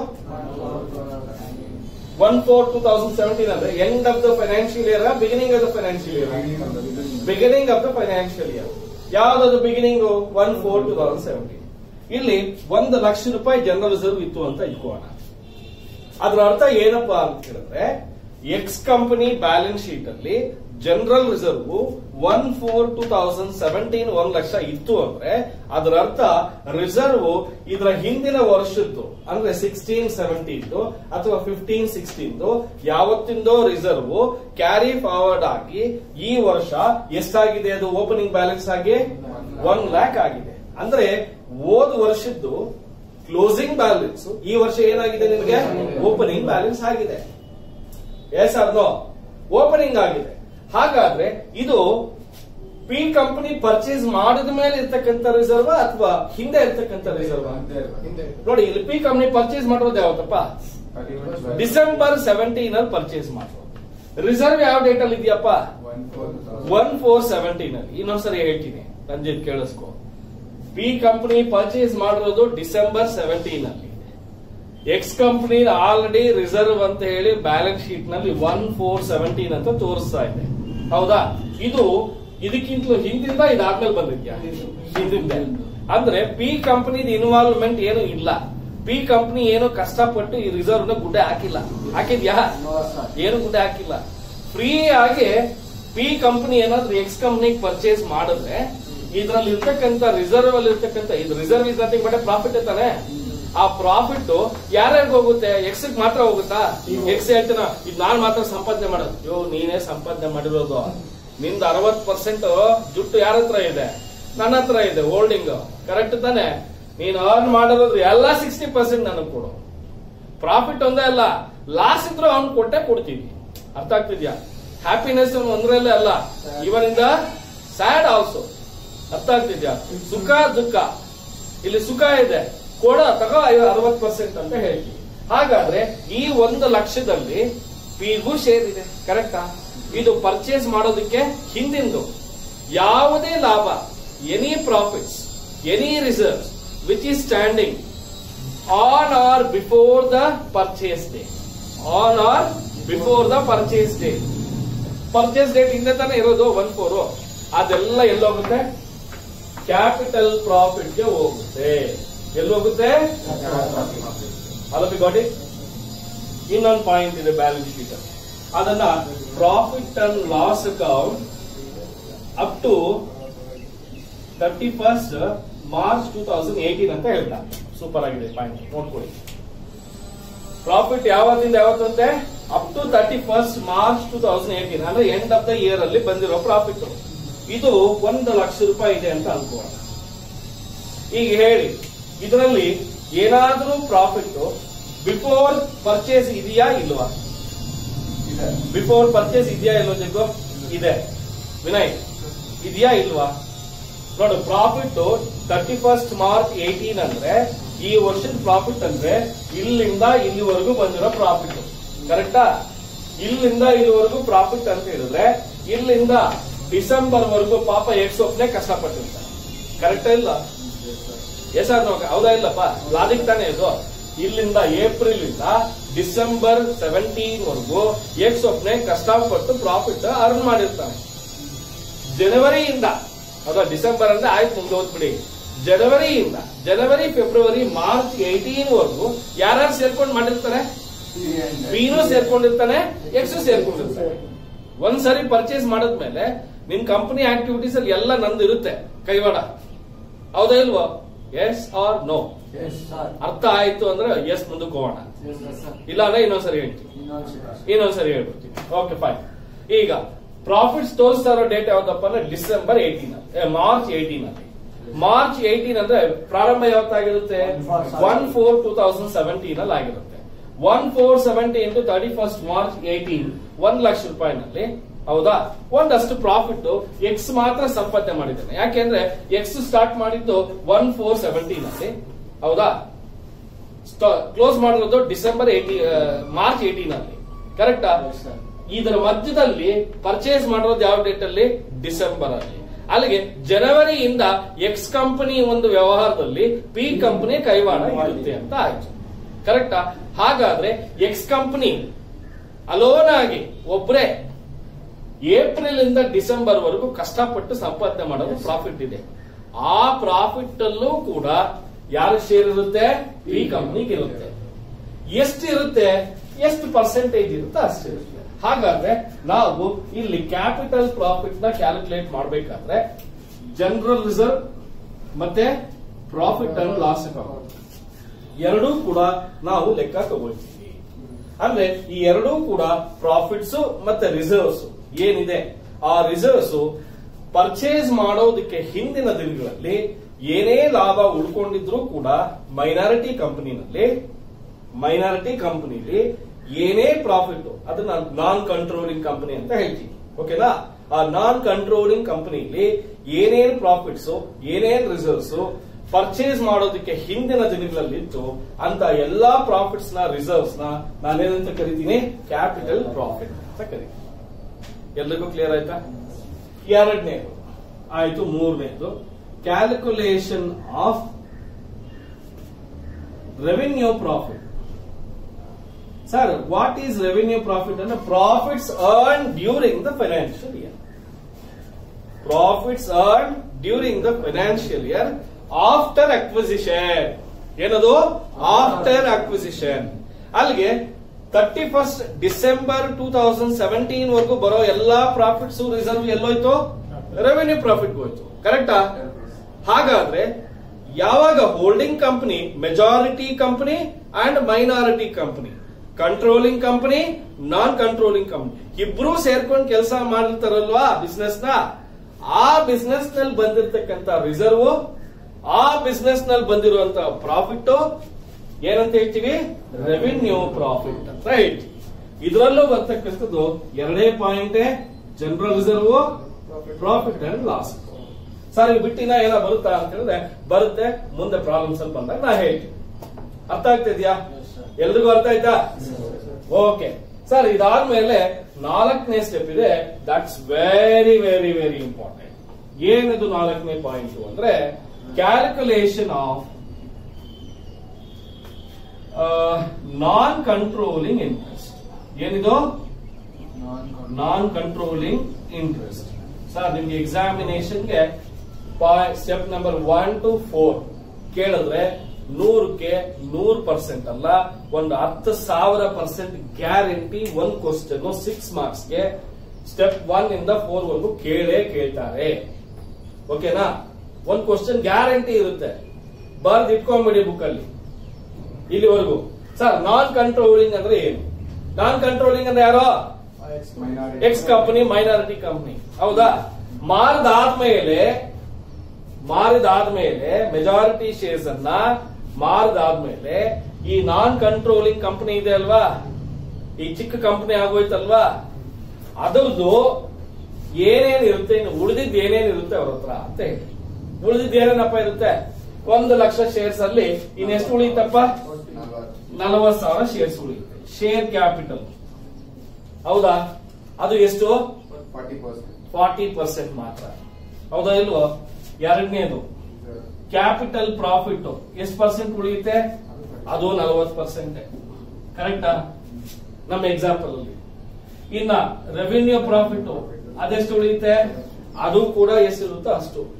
one four two thousand seventeen ಅಂದ್ರೆ end of the financial year beginning of the financial year beginning of the financial year ಯಾವ್ದದು beginning one four two thousand seventeen ಇಲ್ಲಿ ಒಂದು ಲಕ್ಷ ರೂಪಾಯಿ general reserve ಇತ್ತು ಅಂತ ಇಟ್ಕೋಣ ಅದರ ಅರ್ಥ ಏನಪ್ಪಾ ಅಂತ ಹೇಳಿದ್ರೆ ಎಕ್ಸ್ ಕಂಪನಿ ಬ್ಯಾಲೆನ್ಸ್ ಶೀಟ್ ಅಲ್ಲಿ general reserve one four two thousand seventeen ಒಂದ್ ಲಕ್ಷ ಇತ್ತು ಅಂದ್ರೆ ಅದರ ಅರ್ಥ ರಿಸರ್ವ್ ಇದರ ಹಿಂದಿನ ವರ್ಷದ್ದು ಅಂದ್ರೆ ಸಿಕ್ಸ್ಟೀನ್ ಸೆವೆಂಟೀನ್ ಅಥವಾ ಫಿಫ್ಟೀನ್ ಸಿಕ್ಸ್ಟೀನ್ ಯಾವತ್ತಿಂದೋ ರಿಸರ್ವ್ ಕ್ಯಾರಿ ಫಾರ್ವರ್ಡ್ ಆಗಿ ಈ ವರ್ಷ ಎಷ್ಟಾಗಿದೆ ಅದು ಓಪನಿಂಗ್ ಬ್ಯಾಲೆನ್ಸ್ ಆಗಿ ಒನ್ ಲ್ಯಾಕ್ ಆಗಿದೆ ಅಂದ್ರೆ ಹೋದ ವರ್ಷದ್ದು ಕ್ಲೋಸಿಂಗ್ ಬ್ಯಾಲೆನ್ಸ್ ಈ ವರ್ಷ ಏನಾಗಿದೆ ನಿಮಗೆ ಓಪನಿಂಗ್ ಬ್ಯಾಲೆನ್ಸ್ ಆಗಿದೆ ಎಸ್ ಆರ್ ನೋ ಓಪನಿಂಗ್ ಆಗಿದೆ ಹಾಗಾದ್ರೆ ಇದು ಪಿ ಕಂಪನಿ ಪರ್ಚೇಸ್ ಮಾಡಿದ ಮೇಲೆ ಇರ್ತಕ್ಕಂಥ ರಿಸರ್ವ್ ಅಥವಾ ಹಿಂದೆ ಇರ್ತಕ್ಕಂಥ ರಿಸರ್ವ್ ನೋಡಿ ಇಲ್ಲಿ ಪಿ ಕಂಪನಿ ಪರ್ಚೇಸ್ ಮಾಡೋದು ಯಾವತ್ತಪ್ಪ ಡಿಸೆಂಬರ್ ಸೆವೆಂಟೀನ್ ಅಲ್ಲಿ ಪರ್ಚೇಸ್ ಮಾಡೋದು ರಿಸರ್ವ್ ಯಾವ ಡೇಟ್ ಅಲ್ಲಿ ಇದೆಯಪ್ಪ ಒನ್ ಫೋರ್ ಸೆವೆಂಟೀನ್ ಅಲ್ಲಿ ಇನ್ನೊಂದ್ಸರಿ ಹೇಳ್ತೀನಿ ರಂಜಿತ್ ಕೇಳಿಸ್ಕೊ ಪಿ ಕಂಪನಿ ಪರ್ಚೇಸ್ ಮಾಡಿರೋದು ಡಿಸೆಂಬರ್ ಸೆವೆಂಟೀನ್ ಅಲ್ಲಿ ಎಕ್ಸ್ ಕಂಪನಿ ಆಲ್ರೆಡಿ ರಿಸರ್ವ್ ಅಂತ ಹೇಳಿ ಬ್ಯಾಲೆನ್ಸ್ ಶೀಟ್ ನಲ್ಲಿ ಒನ್ ಫೋರ್ ಸೆವೆಂಟೀನ್ ಅಂತ ತೋರಿಸ್ತಾ ಇದೆ ಹೌದಾ ಇದು ಇದಕ್ಕಿಂತಲೂ ಹಿಂದಿಂದ ಇದಾದ್ಮೇಲೆ ಬಂದಿದ್ಯಾ ಹಿಂದಿಂದ ಅಂದ್ರೆ ಪಿ ಕಂಪನಿದ ಇನ್ವಾಲ್ವ್ಮೆಂಟ್ ಏನು ಇಲ್ಲ ಪಿ ಕಂಪನಿ ಏನು ಕಷ್ಟಪಟ್ಟು ಈ ರಿಸರ್ವ್ ನ ಗುಡ್ಡೆ ಹಾಕಿಲ್ಲ ಹಾಕಿದ್ಯಾ ಏನು ಗುಡ್ಡೆ ಹಾಕಿಲ್ಲ ಫ್ರೀ ಆಗಿ ಪಿ ಕಂಪನಿ ಏನಾದ್ರೂ ಎಕ್ಸ್ ಕಂಪನಿಗೆ ಪರ್ಚೇಸ್ ಮಾಡಿದ್ರೆ ಇದ್ರಲ್ಲಿ ಇರ್ತಕ್ಕಂಥ ರಿಸರ್ವ್ ಅಲ್ಲಿ ಇರ್ತಕ್ಕಂಥ ಇದು reserve is nothing but profit ತಾನೆ ಆ ಪ್ರಾಫಿಟ್ ಯಾರ್ಯಾರಿಗೆ ಹೋಗುತ್ತೆ ಎಕ್ಸ್ ಮಾತ್ರ ಹೋಗುತ್ತಾ ಎಕ್ಸ್ ಹೇಳ್ತಾನ ಇದು ನಾನ್ ಮಾತ್ರ ಸಂಪಾದನೆ ಮಾಡೋದು ಯೋ ನೀನೇ ಸಂಪಾದನೆ ಮಾಡಿರೋದು ನಿಂದ ಅರವತ್ ಪರ್ಸೆಂಟ್ ಜುಟ್ಟು ಯಾರ ಹತ್ರ ಇದೆ ನನ್ನ ಹತ್ರ ಇದೆ ಹೋಲ್ಡಿಂಗ್ ಕರೆಕ್ಟ್ ತಾನೆ ನೀನ್ ಅರ್ನ್ ಮಾಡಿರೋದು ಎಲ್ಲ ಸಿಕ್ಸ್ಟಿ ಪರ್ಸೆಂಟ್ ನನಗೆ ಕೊಡು ಪ್ರಾಫಿಟ್ ಒಂದೇ ಅಲ್ಲ ಲಾಸ್ ಇದ್ರು ಅವ್ನು ಕೊಟ್ಟೆ ಕೊಡ್ತೀವಿ ಅರ್ಥ ಆಗ್ತಿದ್ಯಾ ಹ್ಯಾಪಿನೆಸ್ ಒಂದ್ರಲ್ಲೇ ಅಲ್ಲ ಇವನಿಂದ ಸ್ಯಾಡ್ ಆಲ್ಸೋ ಅರ್ಥ ಆಗ್ತಿದ್ಯಾ ಸುಖ ದುಃಖ ಇಲ್ಲಿ ಸುಖ ಇದೆ ಕೊಡ ತಗೋ ಅರವತ್ ಪರ್ಸೆಂಟ್ ಅಂತ ಹೇಳ್ತೀವಿ ಹಾಗಾದ್ರೆ ಈ ಒಂದು ಲಕ್ಷದಲ್ಲಿ ಪಿಗೂ ಶೇರ್ ಇದೆ ಕರೆಕ್ಟಾ ಇದು ಪರ್ಚೇಸ್ ಮಾಡೋದಕ್ಕೆ ಹಿಂದಿಂದು ಯಾವುದೇ ಲಾಭ any profits any reserves which is standing on or before the purchase day on or before the purchase day purchase date ಹಿಂದೆ ತಾನೇ ಇರೋದು ಒನ್ ಫೋರ್ ಅದೆಲ್ಲ ಎಲ್ಲೋಗುತ್ತೆ ಕ್ಯಾಪಿಟಲ್ ಪ್ರಾಫಿಟ್ ಗೆ ಹೋಗುತ್ತೆ ಎಲ್ಲಿ ಹೋಗುತ್ತೆ ಅಲಪಿ ಗಾಟಿ ಇನ್ನೊಂದು ಪಾಯಿಂಟ್ ಇದೆ ಬ್ಯಾಲೆನ್ಸ್ ಶೀಟ್ ಅಲ್ಲಿ ಅದನ್ನ profit and loss account up to thirty first March two thousand eighteen ಅಂತ ಹೇಳ್ತಾರೆ ಸೂಪರ್ ಆಗಿದೆ ಪಾಯಿಂಟ್ ನೋಡ್ಕೊಳ್ಳಿ ಪ್ರಾಫಿಟ್ ಯಾವತ್ತಿಂದ ಯಾವತ್ತಂತೆ up to thirty first March two thousand eighteen ಅಂದ್ರೆ ಎಂಡ್ ಆಫ್ ದ ಇಯರ್ ಅಲ್ಲಿ ಬಂದಿರೋ ಪ್ರಾಫಿಟ್ ಇದು ಒಂದು ಲಕ್ಷ ರೂಪಾಯಿ ಇದೆ ಅಂತ ಅನ್ಕೋಣ ಈಗ ಹೇಳಿ ಇದರಲ್ಲಿ ಏನಾದ್ರೂ ಪ್ರಾಫಿಟ್ ಬಿಫೋರ್ ಪರ್ಚೇಸ್ ಇದೆಯಾ ಇಲ್ವಾ ಬಿಫೋರ್ ಪರ್ಚೇಸ್ ಇದೆಯಾ ಇಲ್ವಾ ಜಗ್ಗು ಇದೆ ವಿನಯ್ ಇದೆಯಾ ಇಲ್ವಾ ನೋಡು profit thirty first March eighteen ಅಂದ್ರೆ ಈ ವರ್ಷದ ಪ್ರಾಫಿಟ್ ಅಂದ್ರೆ ಇಲ್ಲಿಂದ ಇಲ್ಲಿವರೆಗೂ ಬಂದಿರೋ ಪ್ರಾಫಿಟ್ ಕರೆಕ್ಟಾ ಇಲ್ಲಿಂದ ಇಲ್ಲಿವರೆಗೂ ಪ್ರಾಫಿಟ್ ಅಂತ ಹೇಳಿದ್ರೆ ಇಲ್ಲಿಂದ ಡಿಸೆಂಬರ್ ವರೆಗೂ ಪಾಪ ಎಕ್ಸೋಪ್ನೆ ಕಷ್ಟಪಟ್ಟಿರ್ತಾರೆ ಕರೆಕ್ಟಾ ಇಲ್ಲ ಎಸ್ ಆರ್ ಹೌದಾ ಇಲ್ಲಪ್ಪ ಲಾಜಿಕ್ ತಾನೇ ಇದು ಇಲ್ಲಿಂದ ಏಪ್ರಿಲ್ ಇಂದ ಡಿಸೆಂಬರ್ ಸೆವೆಂಟೀನ್ ವರೆಗೂ ಎಕ್ಸ್ ಒಪ್ನೆ ಕಷ್ಟಪಟ್ಟು ಪ್ರಾಫಿಟ್ ಅರ್ನ್ ಮಾಡಿರ್ತಾನೆ ಜನವರಿಯಿಂದ ಅದ ಡಿಸೆಂಬರ್ ಅಂದ್ರೆ ಆಯ್ತು ಮುಂದೆ ಓದ್ಬಿಡಿ ಜನವರಿಯಿಂದ ಜನವರಿ ಫೆಬ್ರವರಿ ಮಾರ್ಚ್ ಏಯ್ಟೀನ್ ವರೆಗೂ ಯಾರ್ಯಾರು ಸೇರ್ಕೊಂಡು ಮಾಡಿರ್ತಾರೆ ಪಿನೂ ಸೇರ್ಕೊಂಡಿರ್ತಾನೆ ಎಕ್ಸ್ ಸೇರ್ಕೊಂಡಿರ್ತಾನೆ ಒಂದ್ಸರಿ ಪರ್ಚೇಸ್ ಮಾಡಿದ್ಮೇಲೆ ನಿನ್ ಕಂಪನಿ ಆಕ್ಟಿವಿಟೀಸ್ ಅಲ್ಲಿ ಎಲ್ಲ ನಂದು ಇರುತ್ತೆ ಕೈವಾಡ ಹೌದಾ ಇಲ್ವೋ ಎಸ್ ಆರ್ ನೋ ಅರ್ಥ ಆಯ್ತು ಅಂದ್ರೆ ಎಸ್ ಮುಂದಕ್ಕೆ ಹೋಗೋಣ ಇಲ್ಲ ಅಂದ್ರೆ ಇನ್ನೊಂದ್ಸರಿ ಹೇಳ್ತೀನಿ ಇನ್ನೊಂದ್ಸರಿ ಹೇಳ್ಬಿಡ್ತೀನಿ ಓಕೆ ಫೈನ್ ಈಗ ಪ್ರಾಫಿಟ್ಸ್ ತೋರಿಸ್ತಾ ಇರೋ ಡೇಟ್ ಯಾವ್ದಪ್ಪ ಅಂದ್ರೆ ಡಿಸೆಂಬರ್ ಏಯ್ಟೀನ್ ಮಾರ್ಚ್ ಏಯ್ಟೀನ್ ಅಲ್ಲಿ ಮಾರ್ಚ್ ಏಯ್ಟೀನ್ ಅಂದ್ರೆ ಪ್ರಾರಂಭ ಯಾವತ್ತಾಗಿರುತ್ತೆ one four two thousand seventeen ಅಲ್ಲಿ ಆಗಿರುತ್ತೆ one four seventeen to thirty first March eighteen ಒಂದ್ ಲಕ್ಷ ರೂಪಾಯಿನಲ್ಲಿ ಹೌದಾ ಒಂದಷ್ಟು ಪ್ರಾಫಿಟ್ ಎಕ್ಸ್ ಮಾತ್ರ ಸಂಪಾದನೆ ಮಾಡಿದ್ದಾನೆ ಯಾಕೆಂದ್ರೆ ಎಕ್ಸ್ ಸ್ಟಾರ್ಟ್ ಮಾಡಿದ್ದು ಒನ್ ಫೋರ್ ಸೆವೆಂಟೀನ್ ಅಲ್ಲಿ ಹೌದಾ ಕ್ಲೋಸ್ ಮಾಡಿರೋದು ಡಿಸೆಂಬರ್ ಏಟಿ ಮಾರ್ಚ್ ಏಟೀನ್ ಅಲ್ಲಿ ಕರೆಕ್ಟಾ ಇದರ ಮಧ್ಯದಲ್ಲಿ ಪರ್ಚೇಸ್ ಮಾಡಿರೋದು ಯಾವ ಡೇಟ್ ಅಲ್ಲಿ ಡಿಸೆಂಬರ್ ಅಲ್ಲಿ ಅಲ್ಲಿಗೆ ಜನವರಿಯಿಂದ ಎಕ್ಸ್ ಕಂಪನಿ ಒಂದು ವ್ಯವಹಾರದಲ್ಲಿ ಪಿ ಕಂಪನಿ ಕೈವಾಡ ಇರುತ್ತೆ ಅಂತ ಆಯ್ತು ಕರೆಕ್ಟಾ ಹಾಗಾದ್ರೆ ಎಕ್ಸ್ ಕಂಪನಿ ಅಲೋನ್ ಆಗಿ ಒಬ್ರೆ ಏಪ್ರಿಲ್ ಇಂದ ಡಿಸೆಂಬರ್ ವರೆಗೂ ಕಷ್ಟಪಟ್ಟು ಸಂಪಾದನೆ ಮಾಡೋದು ಪ್ರಾಫಿಟ್ ಇದೆ ಆ ಪ್ರಾಫಿಟ್ ಅಲ್ಲೂ ಕೂಡ ಯಾರ ಶೇರ್ ಇರುತ್ತೆ ಪಿ ಕಂಪ್ನಿಗೆ ಇರುತ್ತೆ ಎಷ್ಟು ಇರುತ್ತೆ ಎಷ್ಟು ಪರ್ಸೆಂಟೇಜ್ ಇರುತ್ತೆ ಅಷ್ಟಿರುತ್ತೆ ಹಾಗಾದ್ರೆ ನಾವು ಇಲ್ಲಿ ಕ್ಯಾಪಿಟಲ್ ಪ್ರಾಫಿಟ್ ನ ಕ್ಯಾಲ್ಕುಲೇಟ್ ಮಾಡಬೇಕಾದ್ರೆ ಜನರಲ್ ರಿಸರ್ವ್ ಮತ್ತೆ ಪ್ರಾಫಿಟ್ ಅಂಡ್ ಲಾಸ್ ಅಕೌಂಟ್ ಎರಡೂ ಕೂಡ ನಾವು ಲೆಕ್ಕ ತಗೊಳ್ತೀವಿ ಅಂದ್ರೆ ಈ ಎರಡೂ ಕೂಡ ಪ್ರಾಫಿಟ್ಸ್ ಮತ್ತೆ ರಿಸರ್ವ್ಸ್ ಏನಿದೆ ಆ ರಿಸರ್ವ್ಸ್ ಪರ್ಚೇಸ್ ಮಾಡೋದಕ್ಕೆ ಹಿಂದಿನ ದಿನಗಳಲ್ಲಿ ಏನೇ ಲಾಭ ಉಳ್ಕೊಂಡಿದ್ರು ಕೂಡ ಮೈನಾರಿಟಿ ಕಂಪನಿನಲ್ಲಿ ಮೈನಾರಿಟಿ ಕಂಪನಿಲಿ ಏನೇ ಪ್ರಾಫಿಟ್ ಅದನ್ನ ನಾನ್ ಕಂಟ್ರೋಲಿಂಗ್ ಕಂಪನಿ ಅಂತ ಹೇಳ್ತೀನಿ ಓಕೆನಾ ಆ ನಾನ್ ಕಂಟ್ರೋಲಿಂಗ್ ಕಂಪನಿಲಿ ಏನೇನ್ ಪ್ರಾಫಿಟ್ಸ್ ಏನೇನ್ ರಿಸರ್ವ್ಸ್ ಪರ್ಚೇಸ್ ಮಾಡೋದಕ್ಕೆ ಹಿಂದಿನ ದಿನಗಳಲ್ಲಿ ಇತ್ತು ಅಂತ ಎಲ್ಲಾ ಪ್ರಾಫಿಟ್ಸ್ ನ ರಿಸರ್ವ್ಸ್ ನ ನಾನೇನಂತ ಕರಿತೀನಿ ಕ್ಯಾಪಿಟಲ್ ಪ್ರಾಫಿಟ್ ಅಂತ ಕರಿತೀನಿ ಎಲ್ರಿಗೂ ಕ್ಲಿಯರ್ ಆಯ್ತಾ ಎರಡನೇದು ಆಯ್ತು ಮೂರನೇದು calculation of revenue profit sir what is revenue profit ಅಂದ್ರೆ profits earn during the financial year profits earn during the financial year after acquisition ಏನದು ಆಫ್ಟರ್ ಅಕ್ವಿಸಿಷನ್ ಅಲ್ಲಿಗೆ thirty first December two thousand seventeen ವರೆಗೂ ಬರೋ ಎಲ್ಲಾ profits reserve ಎಲ್ಲೋಯ್ತು revenue profit ಹೋಯ್ತು ಕರೆಕ್ಟಾ ಹಾಗಾದ್ರೆ ಯಾವಾಗ holding company majority company and minority company controlling company non controlling company ಇಬ್ರು ಸೇರ್ಕೊಂಡು ಕೆಲಸ ಮಾಡಿರ್ತಾರಲ್ವಾ ಬಿಸ್ನೆಸ್ ನ ಆ ಬಿಸ್ನೆಸ್ ನಲ್ಲಿ ಬಂದಿರತಕ್ಕಂತ ರಿಸರ್ವ್ ಆ ಬಿಸ್ನೆಸ್ ನಲ್ಲಿ ಬಂದಿರುವಂತ ಪ್ರಾಫಿಟ್ ಏನಂತ ಹೇಳ್ತೀವಿ ರೆವಿನ್ಯೂ ಪ್ರಾಫಿಟ್ ಅಂತ ಹೇಳ್ತೀವಿ ಇದರಲ್ಲೂ ಬರ್ತಕ್ಕಂಥದ್ದು ಎರಡೇ point general reserve profit and loss sir ಈ ಬಿಟ್ಟಿನ ಏನೋ ಬರುತ್ತಾ ಅಂತ ಹೇಳಿದ್ರೆ ಬರುತ್ತೆ ಮುಂದೆ ಪ್ರಾಬ್ಲಮ್ಸ್ ಅಲ್ಲಿ ಬಂದಾಗ ನಾ ಹೇಳ್ತೀನಿ ಅರ್ಥ ಆಗ್ತಿದ್ಯಾ ಎಲ್ರಿಗೂ ಅರ್ಥ ಆಯ್ತಾ ಓಕೆ ಸರ್ ಇದಾದ್ಮೇಲೆ ನಾಲ್ಕನೇ ಸ್ಟೆಪ್ ಇದೆ that's very very very important ಏನದು ನಾಲ್ಕನೇ ಪಾಯಿಂಟ್ ಅಂದ್ರೆ calculation of non controlling interest ಏನಿದು ನಾನ್ ಕಂಟ್ರೋಲಿಂಗ್ ಇಂಟ್ರೆಸ್ಟ್ ಸರ್ ನಿಮ್ಗೆ ಎಕ್ಸಾಮಿನೇಷನ್ಗೆ step number one two four ಕೇಳಿದ್ರೆ ನೂರಕ್ಕೆ ನೂರ್ ಪರ್ಸೆಂಟ್ ಅಲ್ಲ ಒಂದು ಹತ್ತು ಸಾವಿರ ಪರ್ಸೆಂಟ್ ಗ್ಯಾರಂಟಿ ಒಂದ್ ಕ್ವಶನ್ ಸಿಕ್ಸ್ ಮಾರ್ಕ್ಸ್ಗೆ ಸ್ಟೆಪ್ ಒನ್ ಇಂದ ಫೋರ್ ವರೆಗೂ ಕೇಳೇ ಕೇಳ್ತಾರೆ ಓಕೆನಾ ಒಂದ್ ಕ್ವಶನ್ ಗ್ಯಾರಂಟಿ ಇರುತ್ತೆ ಬರ್ದ್ ಇಟ್ಕೊಂಡ್ಬಿಡಿ ಬುಕ್ ಅಲ್ಲಿ ಇಲ್ಲಿವರೆಗೂ ಸರ್ ನಾನ್ ಕಂಟ್ರೋಲಿಂಗ್ ಅಂದ್ರೆ ಏನು ನಾನ್ ಕಂಟ್ರೋಲಿಂಗ್ ಅಂದ್ರೆ ಯಾರೋ ಎಕ್ಸ್ ಕಂಪನಿ ಮೈನಾರಿಟಿ ಕಂಪನಿ ಹೌದಾ ಮಾರದಾದ್ಮೇಲೆ ಮಾರಿದಾದ್ಮೇಲೆ ಮೆಜಾರಿಟಿ ಶೇರ್ಸ್ ಅನ್ನ ಮಾರಿದಾದ್ಮೇಲೆ ಈ ನಾನ್ ಕಂಟ್ರೋಲಿಂಗ್ ಕಂಪನಿ ಇದೆ ಅಲ್ವಾ ಈ ಚಿಕ್ಕ ಕಂಪನಿ ಆಗೋಯ್ತಲ್ವಾ ಅದರದ್ದು ಏನೇನ್ ಇರುತ್ತೆ ಇನ್ನು ಉಳಿದಿದ್ದು ಏನೇನ್ ಇರುತ್ತೆ ಅವ್ರ ಹತ್ರ ಅಂತ ಹೇಳಿ ಉಳಿದಿದ್ದು ಏನೇನಪ್ಪ ಇರುತ್ತೆ ಒಂದು ಲಕ್ಷ ಶೇರ್ಸ್ ಅಲ್ಲಿ ಇನ್ನೆಷ್ಟು ಉಳಿತಪ್ಪ ನಲವತ್ತು ಸಾವಿರ ಶೇರ್ಸ್ ಉಳಿಯುತ್ತೆ ಶೇರ್ ಕ್ಯಾಪಿಟಲ್ ಹೌದಾ ಅದು ಎಷ್ಟು ಫಾರ್ಟಿ ಪರ್ಸೆಂಟ್ ಮಾತ್ರ ಹೌದಾ ಇಲ್ವೋ ಎರಡನೇದು ಕ್ಯಾಪಿಟಲ್ ಪ್ರಾಫಿಟ್ ಎಷ್ಟು ಪರ್ಸೆಂಟ್ ಉಳಿಯುತ್ತೆ ಅದು ನಲವತ್ತು ಪರ್ಸೆಂಟ್ ಕರೆಕ್ಟಾ ನಮ್ಮ ಎಕ್ಸಾಂಪಲ್ ಅಲ್ಲಿ ಇನ್ನ ರೆವಿನ್ಯೂ ಪ್ರಾಫಿಟ್ ಅದೆಷ್ಟು ಉಳಿಯುತ್ತೆ ಅದು ಕೂಡ ಎಷ್ಟಿರುತ್ತೋ ಅಷ್ಟು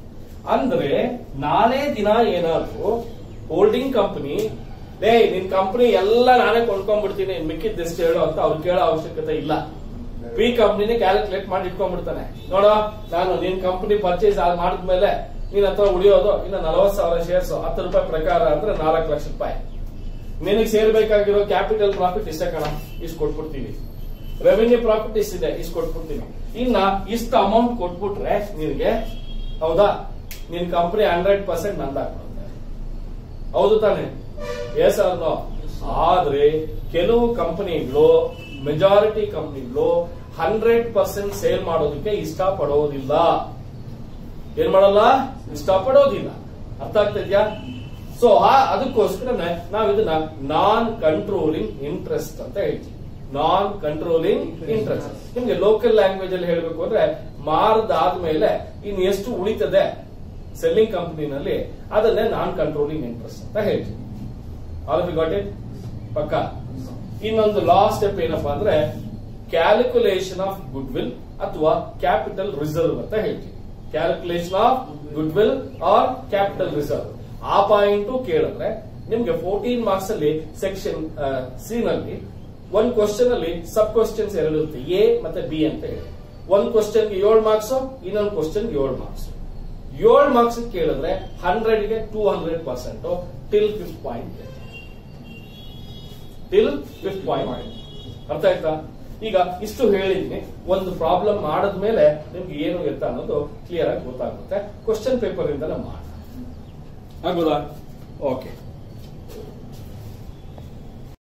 ಅಂದ್ರೆ ನಾಳೆ ದಿನ ಏನಾದ್ರು ಹೋಲ್ಡಿಂಗ್ ಕಂಪನಿ ಲೇ ನಿನ್ ಕಂಪನಿ ಎಲ್ಲ ನಾನೇ ಕೊಂಡ್ಕೊಂಡ್ಬಿಡ್ತೀನಿ ಮಿಕ್ಕಿದ್ದೆಷ್ಟು ಹೇಳು ಅಂತ ಅವ್ರು ಕೇಳೋ ಅವಶ್ಯಕತೆ ಇಲ್ಲ ಪಿ ಕಂಪ್ನಿನೇ ಕ್ಯಾಲ್ಕುಲೇಟ್ ಮಾಡಿ ಇಟ್ಕೊಂಡ್ಬಿಡ್ತಾನೆ ನೋಡ ನಾನು ನಿನ್ ಕಂಪನಿ ಪರ್ಚೇಸ್ ಮಾಡಿದ್ಮೇಲೆ ನಿನ್ ಹತ್ರ ಉಳಿಯೋದು ಇನ್ನ ನಲವತ್ ಸಾವಿರ ಶೇರ್ಸ್ ಹತ್ತು ರೂಪಾಯಿ ಪ್ರಕಾರ ಅಂದ್ರೆ ನಾಲ್ಕು ಲಕ್ಷ ರೂಪಾಯಿ ನಿನಗೆ ಸೇರ್ಬೇಕಾಗಿರೋ ಕ್ಯಾಪಿಟಲ್ ಪ್ರಾಫಿಟ್ ಇಷ್ಟೇ ಕಣ ಇಷ್ಟು ಕೊಟ್ಬಿಡ್ತೀವಿ ರೆವೆನ್ಯೂ ಪ್ರಾಫಿಟ್ ಇಷ್ಟಿದೆ ಇಷ್ಟು ಕೊಟ್ಬಿಡ್ತೀವಿ ಇನ್ನ ಇಷ್ಟು ಅಮೌಂಟ್ ಕೊಟ್ಬಿಟ್ರೆ ನಿನಗೆ ಹೌದಾ ನಿನ್ ಕಂಪನಿ ಹಂಡ್ರೆಡ್ ಪರ್ಸೆಂಟ್ ನಂದಾಗ್ಬಿಡುತ್ತೆ ಹೌದು ತಾನೆ ಎಸ್ ನೋ ಆದ್ರೆ ಕೆಲವು ಕಂಪನಿಗಳು ಮೆಜಾರಿಟಿ ಕಂಪನಿಗಳು ಹಂಡ್ರೆಡ್ ಪರ್ಸೆಂಟ್ ಸೇಲ್ ಮಾಡೋದಕ್ಕೆ ಇಷ್ಟ ಪಡೋದಿಲ್ಲ ಏನ್ ಮಾಡಲ್ಲ ಇಷ್ಟ ಪಡೋದಿಲ್ಲ ಅರ್ಥ ಆಗ್ತಿದ್ಯಾ ಸೊ ಅದಕ್ಕೋಸ್ಕರನೇ ನಾವ್ ಇದನ್ನ ನಾನ್ ಕಂಟ್ರೋಲಿಂಗ್ ಇಂಟ್ರೆಸ್ಟ್ ಅಂತ ಹೇಳ್ತೀವಿ ನಾನ್ ಕಂಟ್ರೋಲಿಂಗ್ ಇಂಟ್ರೆಸ್ಟ್ ನಿಮ್ಗೆ ಲೋಕಲ್ ಲ್ಯಾಂಗ್ವೇಜ್ ಅಲ್ಲಿ ಹೇಳ್ಬೇಕು ಅಂದ್ರೆ ಮಾರದಾದ್ಮೇಲೆ ಇನ್ ಎಷ್ಟು ಉಳಿತದೆ ಸೆಲ್ಲಿಂಗ್ ಕಂಪನಿನಲ್ಲಿ ಅದನ್ನೇ ನಾನ್ ಕಂಟ್ರೋಲಿಂಗ್ ಇಂಟ್ರೆಸ್ಟ್ ಅಂತ ಹೇಳ್ತೀವಿ ಆಲ್ ಆಫ್ ಗಾಟ್ ಇಟ್ ಪಕ್ಕ ಇನ್ನೊಂದು ಲಾಸ್ಟ್ ಸ್ಟೆಪ್ ಏನಪ್ಪಾ ಅಂದ್ರೆ ಕ್ಯಾಲ್ಕುಲೇಷನ್ ಆಫ್ ಗುಡ್ ವಿಲ್ ಅಥವಾ ಕ್ಯಾಪಿಟಲ್ ರಿಸರ್ವ್ ಅಂತ ಹೇಳ್ತೀವಿ calculation of goodwill or capital reserve ಆ ಪಾಯಿಂಟ್ ಕೇಳಿದ್ರೆ ನಿಮ್ಗೆ ಫೋರ್ಟೀನ್ ಮಾರ್ಕ್ಸ್ ಅಲ್ಲಿ ಸೆಕ್ಷನ್ ಸಿ ನಲ್ಲಿ ಒಂದ್ ಕ್ವಶನ್ ಅಲ್ಲಿ ಸಬ್ ಕ್ವಶನ್ಸ್ ಎರಡು ಇರುತ್ತೆ ಎ ಮತ್ತೆ ಬಿ ಅಂತ ಹೇಳಿ ಒಂದ್ ಕ್ವಶನ್ ಗೆ ಏಳು ಮಾರ್ಕ್ಸ್ ಇನ್ನೊಂದು ಕ್ವಶನ್ ಏಳು ಮಾರ್ಕ್ಸ್ ಏಳು ಮಾರ್ಕ್ಸ್ ಕೇಳಿದ್ರೆ ಹಂಡ್ರೆಡ್ ಗೆ two hundred percent till fifth point till fifth point ಅರ್ಥ ಆಯ್ತಾ ಈಗ ಇಷ್ಟು ಹೇಳಿದ್ನಿ ಒಂದು ಪ್ರಾಬ್ಲಮ್ ಮಾಡಿದ್ಮೇಲೆ ನಿಮ್ಗೆ ಏನು ಎತ್ತ ಅನ್ನೋದು ಕ್ಲಿಯರ್ ಆಗಿ ಗೊತ್ತಾಗುತ್ತೆ ಕ್ವಶನ್ ಪೇಪರ್ ಇಂದ ಮಾಡಿ ಆಗ್ಬೋದಾ ಓಕೆ